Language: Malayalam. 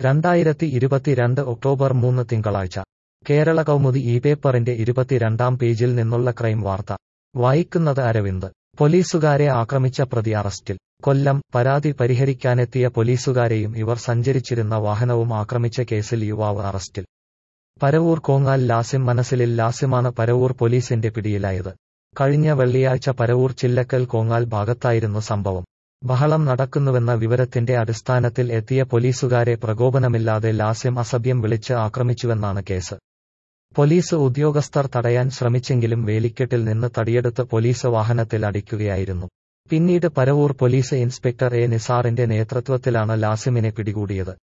രണ്ടായിരത്തി ഇരുപത്തിരണ്ട് ഒക്ടോബർ മൂന്ന് തിങ്കളാഴ്ച കേരള കൗമുദി ഈ പേപ്പറിന്റെ ഇരുപത്തിരണ്ടാം പേജിൽ നിന്നുള്ള ക്രൈം വാർത്ത വായിക്കുന്നത് അരവിന്ദ് പോലീസുകാരെ ആക്രമിച്ച പ്രതി അറസ്റ്റിൽ കൊല്ലം പരാതി പരിഹരിക്കാനെത്തിയ പോലീസുകാരെയും ഇവർ സഞ്ചരിച്ചിരുന്ന വാഹനവും ആക്രമിച്ച കേസിൽ യുവാവ് അറസ്റ്റിൽ പരവൂർ കോങ്ങാൽ ലാസിം മനസ്സിലിൽ ലാസിമാണ് പരവൂർ പോലീസിന്റെ പിടിയിലായത് കഴിഞ്ഞ വെള്ളിയാഴ്ച പരവൂർ ചില്ലക്കൽ കോങ്ങാൽ ഭാഗത്തായിരുന്നു സംഭവം ബഹളം നടക്കുന്നുവെന്ന വിവരത്തിന്റെ അടിസ്ഥാനത്തിൽ എത്തിയ പോലീസുകാരെ പ്രകോപനമില്ലാതെ ലാസ്യം അസഭ്യം വിളിച്ച് ആക്രമിച്ചുവെന്നാണ് കേസ് പോലീസ് ഉദ്യോഗസ്ഥർ തടയാൻ ശ്രമിച്ചെങ്കിലും വേലിക്കെട്ടിൽ നിന്ന് തടിയെടുത്ത് പോലീസ് വാഹനത്തിൽ അടിക്കുകയായിരുന്നു പിന്നീട് പരവൂർ പോലീസ് ഇൻസ്പെക്ടർ എ നിസാറിന്റെ നേതൃത്വത്തിലാണ് ലാസിമിനെ പിടികൂടിയത്